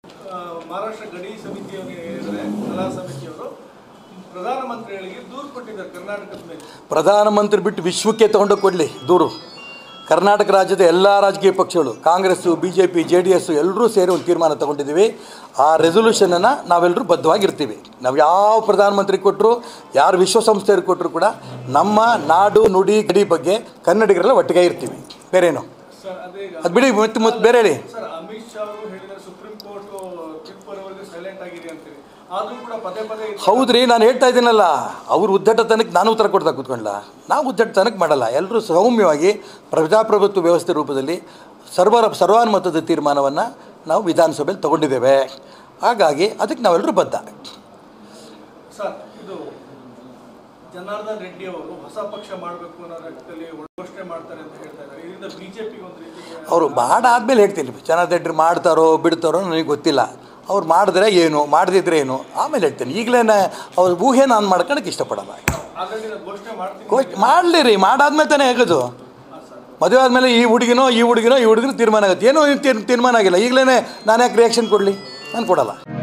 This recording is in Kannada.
ಆ, ಮಹಾರಾಷ್ಟ್ರ ಗಡಿ ಸಮಿತಿಯವರು ಹೇಳಿದ್ರೆ ಕಲಾ ಸಮಿತಿಯವರು ಪ್ರಧಾನಮಂತ್ರಿಗಳಿಗೆ ದೂರು ಕೊಟ್ಟಿದ್ದಾರೆ ಕರ್ನಾಟಕದ ಮೇಲೆ ಪ್ರಧಾನಮಂತ್ರಿ ಬಿಟ್ಟು ವಿಶ್ವಕ್ಕೆ ತಗೊಂಡೋಗಿ ಕೊಡಲಿ ದೂರು ಕರ್ನಾಟಕ ರಾಜ್ಯದ ಎಲ್ಲ ರಾಜಕೀಯ ಪಕ್ಷಗಳು Congress B J P J D S ಎಲ್ಲರೂ ಸೇರಿ ಒಂದು ತೀರ್ಮಾನ ತಗೊಂಡಿದ್ದೀವಿ ಆ ರೆಸೊಲ್ಯೂಷನನ್ನು ನಾವೆಲ್ಲರೂ ಬದ್ಧವಾಗಿರ್ತೀವಿ ನಾವು ಯಾವ ಪ್ರಧಾನಮಂತ್ರಿ ಕೊಟ್ಟರು ಯಾರು ವಿಶ್ವಸಂಸ್ಥೆಯವ್ರು ಕೊಟ್ಟರು ಕೂಡ ನಮ್ಮ ನಾಡು ನುಡಿ ಗಡಿ ಬಗ್ಗೆ ಕನ್ನಡಿಗರೆಲ್ಲ ಒಟ್ಟಿಗೆ ಇರ್ತೀವಿ ಬೇರೇನು ಸರ್ ಅದೇ ಈಗ ಅದು ಬಿಡಿ ಮತ್ತೆ ಮತ್ತೆ ಬೇರೆ ಹೇಳಿ ಸರ್ ಅಮಿತ್ ಶಾ ಅವರು ಹೇಳಿದ್ದಾರೆ ಸುಪ್ರೀಂ ಕೋರ್ಟ್ ತೀರ್ಪುವರೆಗೂ ಸೈಲೆಂಟ್ ಆಗಿದೆ ಅಂತೇಳಿ ಆದ್ರೂ ಕೂಡ ಪದೇ ಪದೇ ಇದು- ಹೌದ್ರಿ ನಾನು ಹೇಳ್ತಾ ಇದ್ದೀನಲ್ಲ ಅವ್ರು ಉದ್ದಟತನಕ್ಕೆ ನಾನು ಉತ್ತರ ಕೊಡ್ತಾ ಕೂತ್ಕೊಂಡ್ಲ ನಾವು ಉದ್ದಟತನಕ್ಕೆ ಮಾಡಲ್ಲ ಎಲ್ಲರೂ ಸೌಮ್ಯವಾಗಿ ಪ್ರಜಾಪ್ರಭುತ್ವ ವ್ಯವಸ್ಥೆ ರೂಪದಲ್ಲಿ ಸರ್ವ ಸರ್ವಾನುಮತದ ತೀರ್ಮಾನವನ್ನು ನಾವು ವಿಧಾನಸಭೆಯಲ್ಲಿ ತಗೊಂಡಿದ್ದೇವೆ ಹಾಗಾಗಿ ಅದಕ್ಕೆ ನಾವೆಲ್ಲರೂ ಬದ್ಧ ಸರ್ ಇದು ಜನಾರ್ದನ್ ರೆಡ್ಡಿ ಅವರು ಹೊಸ ಪಕ್ಷ ಮಾಡಬೇಕು ಅನ್ನೋ ರಕ್ತದಲ್ಲಿ ಘೋಷಣೆ ಮಾಡ್ತಾರೆ ಅಂತ ಹೇಳ್ತಾ ಇದ್ದಾರೆ ಇದರಿಂದ ಬಿಜೆಪಿಗೆ ಒಂದು ರೀತಿ ಅವರು ಮಾಡಾದ್ಮೇಲೆ ಹೇಳ್ತೀನಿ ಚೆನ್ನಾಗಿ ಮಾಡ್ತಾರೋ ಬಿಡ್ತಾರೋ ನನಗೆ ಗೊತ್ತಿಲ್ಲ ಅವ್ರು ಮಾಡಿದ್ರೆ ಏನು ಮಾಡದಿದ್ರೆ ಏನು ಆಮೇಲೆ ಹೇಳ್ತೀನಿ ಈಗಲೇ ಅವ್ರ ಊಹೆ ನಾನು ಮಾಡ್ಕೊಳಕ್ಕೆ ಇಷ್ಟಪಡಲ್ಲ ಆಲ್ರೆಡಿ ನಾನು ಘೋಷಣೆ ಮಾಡ್ತೀನಿ ಕೋಚ್ ಮಾಡಲಿ ರೀ ಮಾಡಾದ್ಮೇಲೆ ತಾನೇ ಹೇಗೋದು ಮದುವೆ ಆದಮೇಲೆ ಈ ಹುಡುಗಿನೋ ಈ ಹುಡುಗಿನೋ ಈ ಹುಡುಗಿನೋ ತೀರ್ಮಾನ ಆಗುತ್ತೆ ಏನೋ ತೀರ್- ತೀರ್ಮಾನ ಆಗಿಲ್ಲ ಈಗಲೇ ನಾನು ಯಾಕೆ ರಿಯಾಕ್ಷನ್ ಕೊಡಲಿ ನಾನು ಕೊಡಲ್ಲ